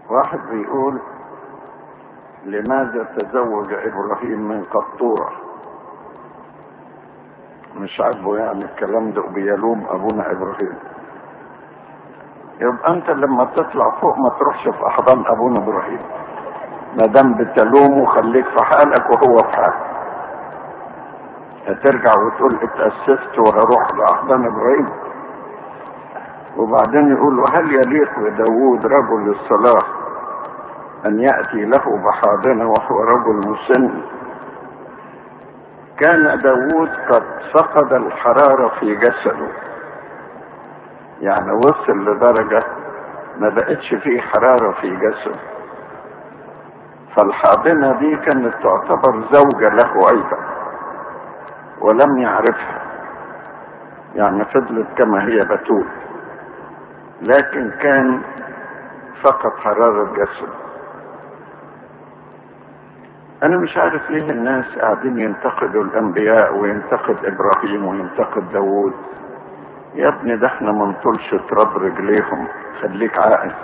واحد بيقول لماذا تزوج ابراهيم من قطوره مش عاجبه يعني الكلام ده وبيلوم ابونا ابراهيم يبقى انت لما تطلع فوق ما تروحش في احضان ابونا ابراهيم ما دام بتلومه خليك في حالك وهو في حالك هترجع وتقول اتأسست وهروح لأحضان إبراهيم وبعدين يقول له هل يليق بداوود رجل الصلاة أن يأتي له بحاضنة وهو رجل مسن كان داوود قد فقد الحرارة في جسده يعني وصل لدرجة ما بقتش فيه حرارة في جسده فالحاضنة دي كانت تعتبر زوجة له أيضا ولم يعرفها يعني فضلت كما هي بتول لكن كان فقط حرارة جسد أنا مش عارف ليه الناس قاعدين ينتقدوا الأنبياء وينتقد إبراهيم وينتقد داوود يا ابني ده احنا ما نطولش تراب رجليهم خليك عاقل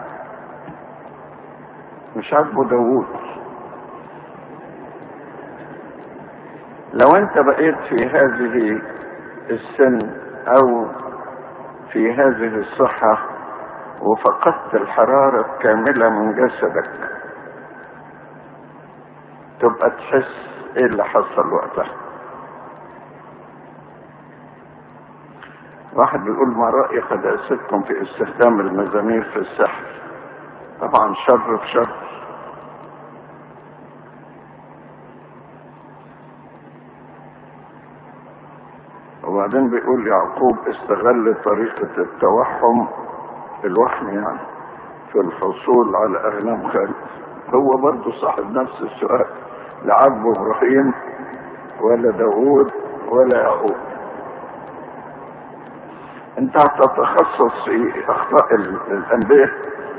مش عاجبه داوود لو انت بقيت في هذه السن او في هذه الصحة وفقدت الحرارة الكاملة من جسدك تبقى تحس ايه اللي حصل وقتها واحد بيقول ما رأي قداستكم في استخدام المزامير في السحر طبعا شر في شر وبعدين بيقول يعقوب استغل طريقة التوحم الوحم يعني في الحصول على أغنام خالد هو برضه صاحب نفس السؤال لا عجبه إبراهيم ولا داوود ولا يعقوب انت هتتخصص في اخطاء الانبياء